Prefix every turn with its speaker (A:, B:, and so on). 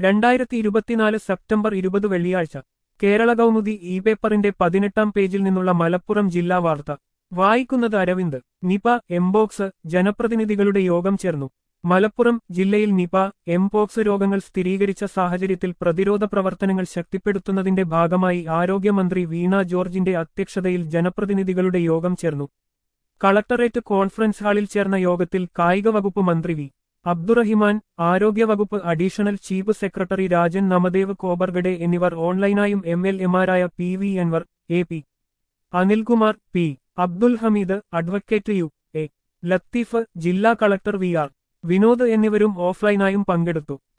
A: രണ്ടായിരത്തി ഇരുപത്തിനാല് സെപ്റ്റംബർ ഇരുപത് വെള്ളിയാഴ്ച കേരള കൗമുദി ഇ പേപ്പറിന്റെ പതിനെട്ടാം പേജിൽ നിന്നുള്ള മലപ്പുറം ജില്ലാ വാർത്ത വായിക്കുന്നത് അരവിന്ദ് നിപ എംബോക്സ് ജനപ്രതിനിധികളുടെ യോഗം ചേർന്നു മലപ്പുറം ജില്ലയിൽ നിപ എംപോക്സ് രോഗങ്ങൾ സ്ഥിരീകരിച്ച സാഹചര്യത്തിൽ പ്രതിരോധ പ്രവർത്തനങ്ങൾ ശക്തിപ്പെടുത്തുന്നതിന്റെ ഭാഗമായി ആരോഗ്യമന്ത്രി വീണ ജോർജിന്റെ അധ്യക്ഷതയിൽ ജനപ്രതിനിധികളുടെ യോഗം ചേർന്നു കളക്ടറേറ്റ് കോൺഫറൻസ് ഹാളിൽ ചേർന്ന യോഗത്തിൽ കായിക വകുപ്പ് മന്ത്രി വി അബ്ദുറഹിമാൻ ആരോഗ്യവകുപ്പ് additional chief secretary Rajan Namdev Khobragade എന്നിവർ ഓൺലൈനായും എം എൽ എമാരായ P V Anvar A P Anilkumar P Abdul Hameed advocate U A Latheef ജില്ലാ കളക്ടർ വി ആർ വിനോദ് എന്നിവരും ഓഫ്ലൈനായും പങ്കെടുത്തു